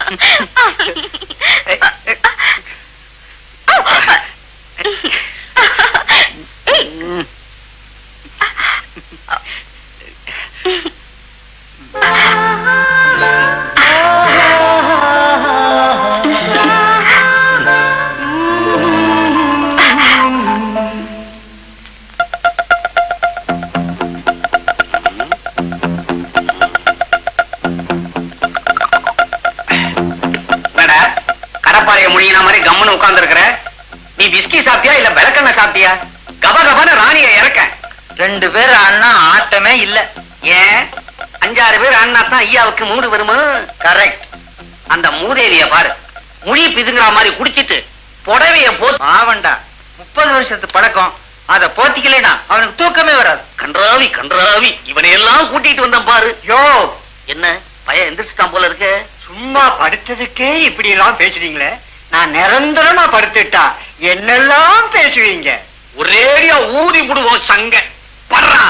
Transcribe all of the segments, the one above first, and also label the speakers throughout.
Speaker 1: என்னடா கடப்பாறைய முழியின மாதிரி கம்முன்னு உட்கார்ந்து இருக்கிற நீ பிஸ்கி சாப்பிட்டியா இல்ல விளக்கெண்ண சாப்பிட்டியா கப கபன ராணிய இறக்க
Speaker 2: ரெண்டு பேர் அண்ணா ஆட்டமே இல்ல
Speaker 1: ஏன் அஞ்சாறு பேர் அண்ணா தான் ஐயாவுக்கு மூடு வருமா
Speaker 2: கரெக்ட்
Speaker 1: அந்த மூதேவிய பாரு முழி பிதுங்குற மாதிரி குடிச்சிட்டு புடவைய போ
Speaker 2: பாவண்டா முப்பது வருஷத்து பழக்கம் அத போத்திக்கலைனா அவனுக்கு தூக்கமே வராது
Speaker 1: கன்றாவி கன்றாவி இவனை எல்லாம் கூட்டிட்டு வந்தேன் பாரு
Speaker 3: யோ
Speaker 1: என்ன பையன் எந்திரிச்சிட்டான் போல இருக்கு
Speaker 3: சும்மா படுத்ததுக்கே இப்படி எல்லாம் பேசுறீங்களே நான் நிரந்தரமா படுத்துட்டா என்னெல்லாம் பேசுவீங்க
Speaker 1: ஒரேடியா ஊதி விடுவோம் சங்க பர்றா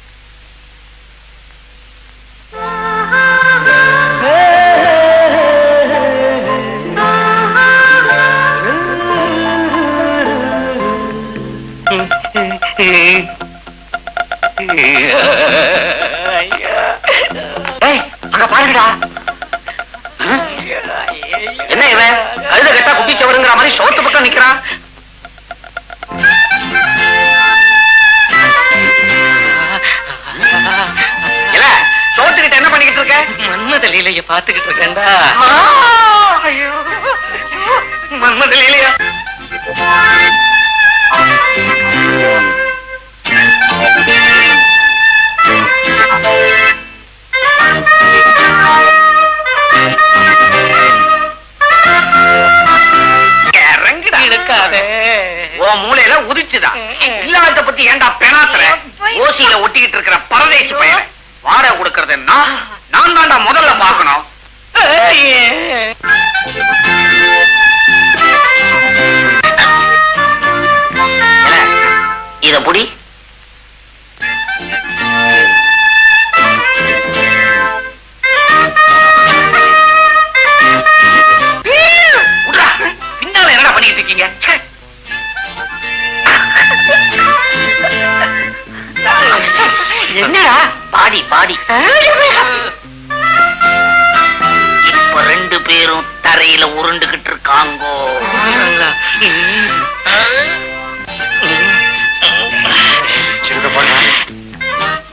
Speaker 3: ஏய் அங்க பாருங்கடா
Speaker 1: என்ன இவன் கழுத கட்டா குட்டிச்சவருங்கிற மாதிரி சோத்து பக்கம் நிக்கிறான் இல்ல சோத்துக்கிட்ட என்ன பண்ணிக்கிட்டு இருக்க
Speaker 2: மன்மத லீலைய பாத்துக்கிட்டு இருக்கேன்டா
Speaker 1: மன்மதில் இல்லையா இறங்குடா
Speaker 2: இருக்காதே
Speaker 1: உன் மூளையில உதிச்சுதா இல்லாத பத்தி ஏன்டா பெணாத்துற ஓசியில ஒட்டிக்கிட்டு இருக்கிற பரதேசி பையன் வாடகை கொடுக்கறது நான் நான் தான்டா முதல்ல பார்க்கணும் என்ன? இத புடி விட்றா. பின்னால என்னடா பண்ணிட்டு இருக்கீங்க ச்சே.
Speaker 3: என்னடா
Speaker 1: பாடி பாடி இப்ப ரெண்டு பேரும் தரையில உருண்டுகிட்டு இருக்காங்கோ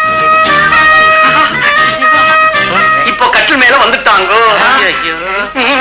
Speaker 1: இப்போ கட்டில் மேல வந்துட்டாங்கோ
Speaker 2: ஐயோ